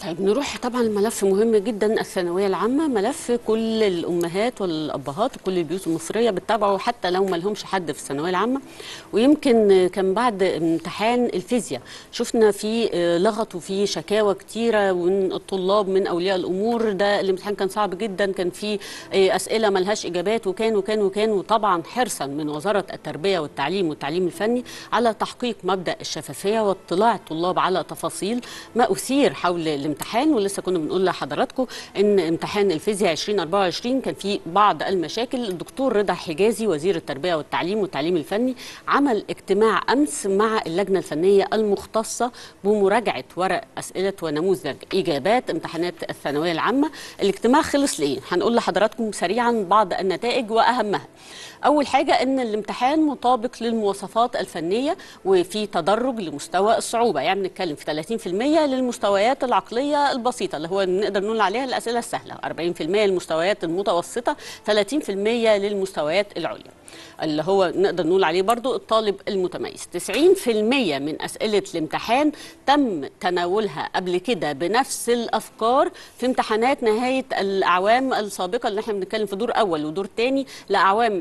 طيب نروح طبعا الملف مهم جدا الثانويه العامه ملف كل الامهات والابهات وكل البيوت المصريه بتتابعه حتى لو ما لهمش حد في الثانويه العامه ويمكن كان بعد امتحان الفيزياء شفنا في لغط وفي شكاوى كتيره من الطلاب من اولياء الامور ده الامتحان كان صعب جدا كان في اسئله ملهاش اجابات وكان وكان وكان وطبعا حرصا من وزاره التربيه والتعليم والتعليم الفني على تحقيق مبدا الشفافيه واطلاع الطلاب على تفاصيل ما اثير حول الامتحان ولسه كنا بنقول لحضراتكم ان امتحان الفيزياء 2024 كان فيه بعض المشاكل الدكتور رضا حجازي وزير التربيه والتعليم والتعليم الفني عمل اجتماع امس مع اللجنه الفنيه المختصه بمراجعه ورق اسئله ونموذج اجابات امتحانات الثانويه العامه الاجتماع خلص ليه هنقول لحضراتكم سريعا بعض النتائج واهمها اول حاجه ان الامتحان مطابق للمواصفات الفنيه وفي تدرج لمستوى الصعوبه يعني بنتكلم في 30% للمستويات العقليه البسيطه اللي هو نقدر نقول عليها الاسئله السهله 40% للمستويات المتوسطه 30% للمستويات العليا اللي هو نقدر نقول عليه برضو الطالب المتميز 90% من أسئلة الامتحان تم تناولها قبل كده بنفس الأفكار في امتحانات نهاية الأعوام السابقة اللي احنا بنتكلم في دور أول ودور تاني لأعوام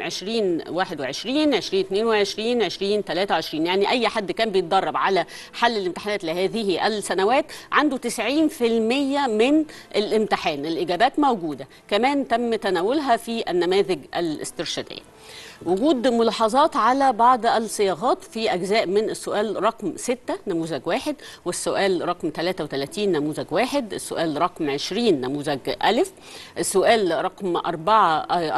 2021 2022 2023 يعني أي حد كان بيتدرب على حل الامتحانات لهذه السنوات عنده 90% من الامتحان الإجابات موجودة كمان تم تناولها في النماذج الاسترشادية وجود ملاحظات على بعض الصياغات في أجزاء من السؤال رقم 6 نموذج واحد والسؤال رقم 33 نموذج واحد السؤال رقم 20 نموذج ألف السؤال رقم 4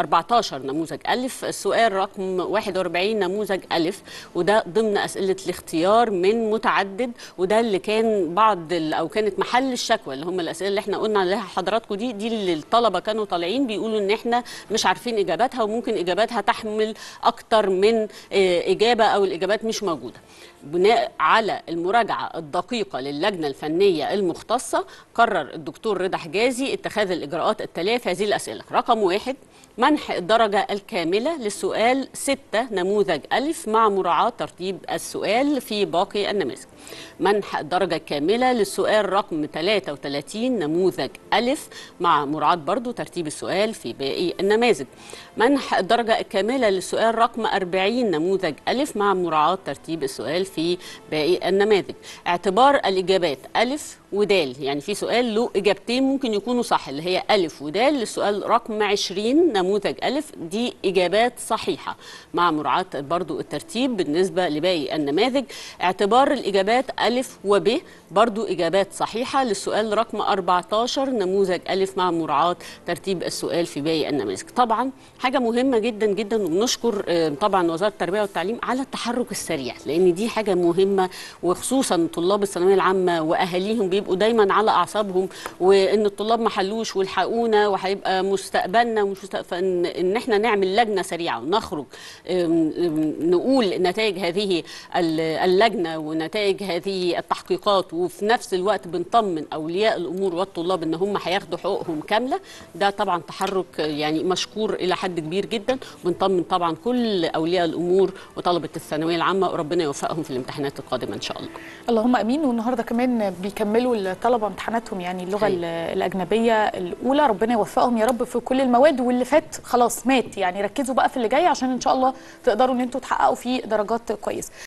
14 نموذج ألف السؤال رقم 41 نموذج ألف وده ضمن أسئلة الاختيار من متعدد وده اللي كان بعض أو كانت محل الشكوى اللي هم الأسئلة اللي احنا قلنا عليها حضراتكم دي دي اللي الطلبة كانوا طالعين بيقولوا إن احنا مش عارفين إجاباتها وممكن إجاباتها تحمل اكتر من اجابه او الاجابات مش موجوده بناء على المراجعه الدقيقه للجنه الفنيه المختصه قرر الدكتور رضا حجازي اتخاذ الاجراءات التاليه في هذه الاسئله رقم واحد منح الدرجة الكاملة للسؤال 6 نموذج ألف مع مراعاة ترتيب السؤال في باقي النماذج منح الدرجة الكاملة للسؤال رقم 33 نموذج ألف مع مراعاة برضو ترتيب السؤال في باقي النماذج منح الدرجة الكاملة للسؤال رقم 40 نموذج ألف مع مراعاة ترتيب السؤال في باقي النماذج اعتبار الإجابات ألف ودال يعني في سؤال له إجابتين ممكن يكونوا صح اللي هي ألف ودال للسؤال رقم 20 نموذج ألف دي إجابات صحيحة مع مراعاة برضو الترتيب بالنسبة لباقي النماذج اعتبار الإجابات ألف وب برضو إجابات صحيحة للسؤال رقم 14 نموذج ألف مع مراعاة ترتيب السؤال في باقي النماذج طبعا حاجة مهمة جدا جدا وبنشكر طبعا وزارة التربية والتعليم على التحرك السريع لأن دي حاجة مهمة وخصوصا طلاب الثانوية العامة وأهاليهم بيبقوا دايما على أعصابهم وإن الطلاب ما حلوش والحقونا وهيبقى مستقبلنا ومش فإن إن إحنا نعمل لجنة سريعة ونخرج نقول نتائج هذه اللجنة ونتائج هذه التحقيقات وفي نفس الوقت بنطمن أولياء الأمور والطلاب إن هم هياخدوا حقوقهم كاملة ده طبعا تحرك يعني مشكور إلى حد كبير جدا بنطمن طبعا كل أولياء الأمور وطلبة الثانوية العامة وربنا يوفقهم في الامتحانات القادمة إن شاء الله اللهم امين والنهارده كمان بيكملوا الطلبه امتحاناتهم يعني اللغه حقيقي. الاجنبيه الاولى ربنا يوفقهم يا رب في كل المواد واللي فات خلاص مات يعني ركزوا بقى في اللي جاي عشان ان شاء الله تقدروا ان انتوا تحققوا فيه درجات كويسه